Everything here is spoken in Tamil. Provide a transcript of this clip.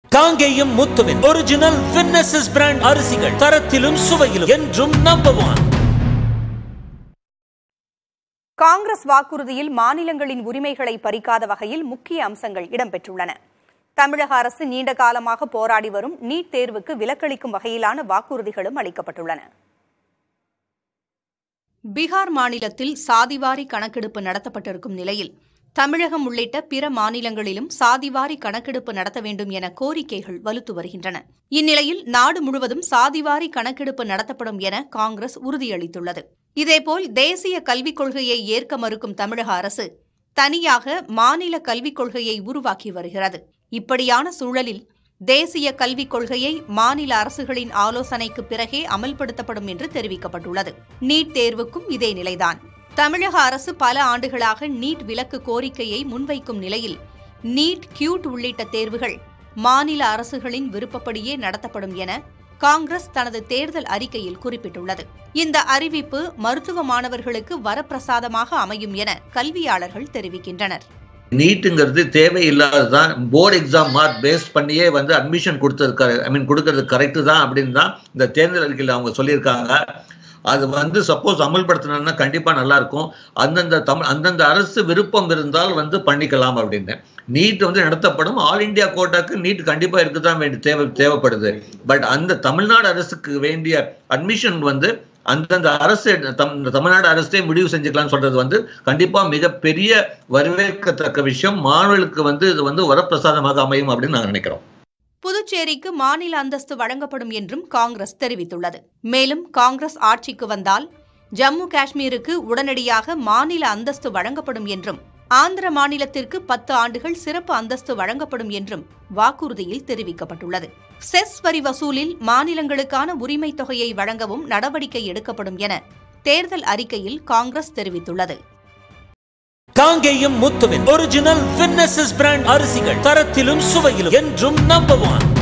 காங்கேயம் முத்துவின் ஒரிஜினல் வின்னசஸ் பிராண்ட் அரிசிகள் தரத்திலும் சுவையிலும் என்றும் நம்பர் ஒன் காங்கிரஸ் வாக்குறுதியில் மாநிலங்களின் உரிமைகளை பறிக்காத வகையில் முக்கிய அம்சங்கள் இடம்பெற்றுள்ளன தமிழக அரசு நீண்ட காலமாக போராடி வரும் நீட் தேர்வுக்கு விலக்களிக்கும் வகையிலான வாக்குறுதிகளும் அளிக்கப்பட்டுள்ளன பீகார் மாநிலத்தில் சாதிவாரி கணக்கெடுப்பு நடத்தப்பட்டிருக்கும் நிலையில் தமிழகம் உள்ளிட்ட பிற மாநிலங்களிலும் சாதிவாரி கணக்கெடுப்பு நடத்த வேண்டும் என கோரிக்கைகள் வலுத்து வருகின்றன இந்நிலையில் நாடு முழுவதும் சாதிவாரி கணக்கெடுப்பு நடத்தப்படும் என காங்கிரஸ் உறுதியளித்துள்ளது இதேபோல் தேசிய கல்விக் கொள்கையை ஏற்க மறுக்கும் தமிழக அரசு தனியாக மாநில கல்விக் கொள்கையை உருவாக்கி வருகிறது இப்படியான சூழலில் தேசிய கல்விக் கொள்கையை மாநில அரசுகளின் ஆலோசனைக்கு பிறகே அமல்படுத்தப்படும் என்று தெரிவிக்கப்பட்டுள்ளது நீட் தேர்வுக்கும் இதே நிலைதான் தமிழக அரசு பல ஆண்டுகளாக நீட் விலக்கு கோரிக்கையை முன்வைக்கும் நிலையில் நீட் கியூட் உள்ளிட்ட தேர்வுகள் மாநில அரசுகளின் விருப்பப்படியே நடத்தப்படும் என காங்கிரஸ் தனது தேர்தல் அறிக்கையில் குறிப்பிட்டுள்ளது இந்த அறிவிப்பு மருத்துவ மாணவர்களுக்கு வரப்பிரசாதமாக அமையும் என கல்வியாளர்கள் தெரிவிக்கின்றனர் நீட்டுங்கிறது தேவையில்லாததான் போர்டு எக்ஸாம் மார்க் பேஸ் பண்ணியே வந்து அட்மிஷன் கொடுத்தது ஐ மீன் கொடுக்கறது கரெக்டு தான் அப்படின்னு தான் இந்த தேர்தல் அறிக்கையில் அவங்க சொல்லியிருக்காங்க அது வந்து சப்போஸ் அமல்படுத்தினா கண்டிப்பா நல்லா இருக்கும் அந்தந்த தமிழ் அந்தந்த அரசு விருப்பம் இருந்தால் வந்து பண்ணிக்கலாம் அப்படின்னு நீட் வந்து நடத்தப்படும் ஆல் இந்தியா கோட்டாக்கு நீட் கண்டிப்பா இருக்குதான் வேண்டி தேவை தேவைப்படுது பட் அந்த தமிழ்நாடு அரசுக்கு வேண்டிய அட்மிஷன் வந்து அந்தந்த அரசு தம் தமிழ்நாடு அரசே முடிவு செஞ்சுக்கலாம்னு சொல்றது வந்து கண்டிப்பா மிகப்பெரிய வரவேற்கத்தக்க விஷயம் மாணவர்களுக்கு வந்து இது வந்து வரப்பிரசாதமாக அமையும் அப்படின்னு நாங்கள் நினைக்கிறோம் புதுச்சேரிக்கு மாநில அந்தஸ்து வழங்கப்படும் என்றும் காங்கிரஸ் தெரிவித்துள்ளது மேலும் காங்கிரஸ் ஆட்சிக்கு வந்தால் ஜம்மு காஷ்மீருக்கு உடனடியாக மாநில அந்தஸ்து வழங்கப்படும் என்றும் ஆந்திர மாநிலத்திற்கு பத்து ஆண்டுகள் சிறப்பு அந்தஸ்து வழங்கப்படும் என்றும் வாக்குறுதியில் தெரிவிக்கப்பட்டுள்ளது செஸ் வரி வசூலில் மாநிலங்களுக்கான உரிமை தொகையை வழங்கவும் நடவடிக்கை எடுக்கப்படும் என தேர்தல் அறிக்கையில் காங்கிரஸ் தெரிவித்துள்ளது காங்கேயம் முத்துவின் ஒரிஜினல் வின்னசஸ் பிராண்ட் அரிசிகள் தரத்திலும் சுவையிலும் என்றும் நம்பர் ஒன்